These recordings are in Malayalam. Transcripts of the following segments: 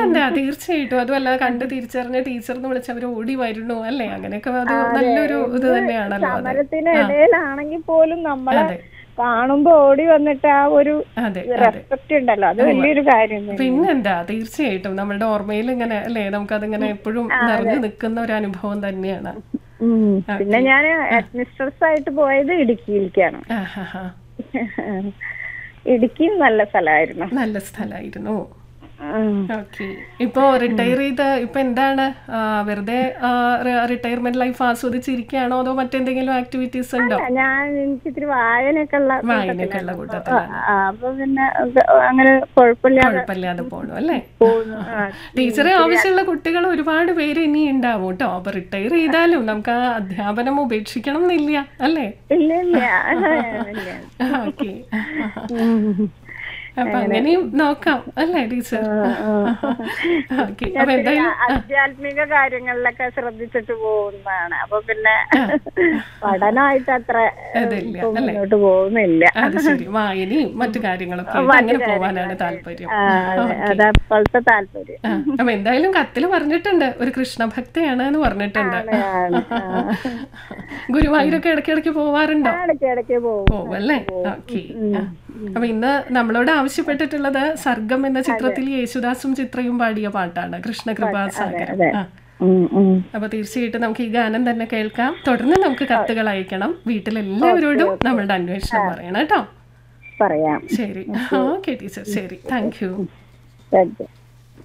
പിന്നെന്താ തീർച്ചയായിട്ടും അതുമല്ല കണ്ട് തിരിച്ചറിഞ്ഞ ടീച്ചറിന് വിളിച്ച് അവർ ഓടി വരുന്നു അല്ലേ അങ്ങനെയൊക്കെ അത് നല്ലൊരു ഇത് തന്നെയാണല്ലോ അത് സമരത്തിന് ഇടയിലാണെങ്കിൽ പോലും നമ്മളെ അതെ കാണുമ്പോ ഓടി വന്നിട്ട് ആ ഒരു അതെ അതെ റെസ്പെക്ട് ഉണ്ടല്ലോ അത് വലിയൊരു കാര്യം തന്നെ. പിന്നെന്താ തീർച്ചയായിട്ടും നമ്മുടെ ഓർമ്മയിൽ ഇങ്ങനെ അല്ലേ നമുക്കതിങ്ങനെ എപ്പോഴും നിറഞ്ഞു നിൽക്കുന്ന ഒരു അനുഭവം തന്നെയാണ് ഉം. പിന്നെ ഞാൻ അഡ്മിനിസ്ട്രേറ്റർ ആയിട്ട് പോയത് ഇടുക്കിയിലേക്കാണ് ആഹാഹാ. ഇടുക്കിയും നല്ല സ്ഥലമായിരുന്നു നല്ല സ്ഥലമായിരുന്നു ഉം. ഓക്കെ ഇപ്പോ റിട്ടയർ ചെയ്ത് ഇപ്പൊ എന്താണ് ആ, വെറുതെ റിട്ടയർമെന്റ് ലൈഫ് ആസ്വദിച്ചിരിക്കുകയാണോ അതോ മറ്റെന്തെങ്കിലും ആക്ടിവിറ്റീസ് ഉണ്ടോ ഞാൻ എനിക്ക് ഇത്തിരി വായനയൊക്കെ ഉള്ള വായനയൊക്കെ ഉള്ള കൂട്ടത്തിലാണ് ആ, അപ്പൊ പിന്നെ അത് അങ്ങനെ കുഴപ്പമില്ലാതെ കുഴപ്പമില്ലാതെ പോണു അല്ലേ പോകുന്നു ആ. ടീച്ചറെ ആവശ്യമുള്ള കുട്ടികൾ ഒരുപാട് പേര് ഇനി ഉണ്ടാവും കേട്ടോ അപ്പൊ റിട്ടയർ ചെയ്താലും നമുക്ക് ആ അധ്യാപനം ഉപേക്ഷിക്കണം എന്നില്ല അല്ലേ ഇല്ല ഇല്ല ഇല്ല. ഓക്കെ ഉം. അപ്പൊ അങ്ങനെയും നോക്കാം അല്ലേ ടീച്ചർ ഓക്കെ അപ്പൊ എന്തായാലും ആധ്യാത്മിക കാര്യങ്ങളിലൊക്കെ ശ്രദ്ധിച്ചിട്ട് പോകുന്നതാണ് അപ്പൊ പിന്നെ പഠനമായിട്ട് അത്ര അതില്ല ഇപ്പൊ അല്ലേ മുന്നോട്ട് പോകുന്നില്ല അത് ശരി വായനയും മറ്റു കാര്യങ്ങളൊക്കെ ആയിട്ട് അങ്ങനെ പോവാനാണ് താല്പര്യം ആ, അതെ, അതാ ഇപ്പോഴത്തെ താല്പര്യം ആ, അപ്പൊ എന്തായാലും കത്തില് പറഞ്ഞിട്ടുണ്ട് ഒരു കൃഷ്ണഭക്തയാണ് എന്ന് പറഞ്ഞിട്ടുണ്ട് ആണ്. ആ. ഗുരുവായൂരൊക്കെ ഇടയ്ക്കിടയ്ക്ക് പോവാറുണ്ടോ ഇടയ്ക്ക് ഇടയ്ക്ക് പോകും പോവും അല്ലേ ഓക്കെ അപ്പൊ ഇന്ന് നമ്മളോട് ആവശ്യപ്പെട്ടിട്ടുള്ളത് സർഗം എന്ന ചിത്രത്തിൽ യേശുദാസും ചിത്രയും പാടിയ പാട്ടാണ് കൃഷ്ണകൃപാസാഗരം ആ ഉം, ഉം. അപ്പൊ തീർച്ചയായിട്ടും നമുക്ക് ഈ ഗാനം തന്നെ കേൾക്കാം തുടർന്ന് നമുക്ക് കത്തുകൾ അയക്കണം വീട്ടിലെല്ലാവരോടും നമ്മളുടെ അന്വേഷണം പറയണം കേട്ടോ പറയാം ശരി ഓക്കെ ടീച്ചർ ശരി thank you thank you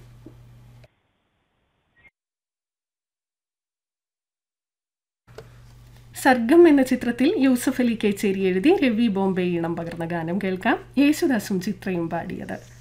Sargam എന്ന ചിത്രത്തിൽ യൂസഫ് അലി കേച്ചേരി എഴുതി രവി ബോംബെ ഈണം പകർന്ന ഗാനം കേൾക്കാം യേശുദാസും ചിത്രയും പാടിയത്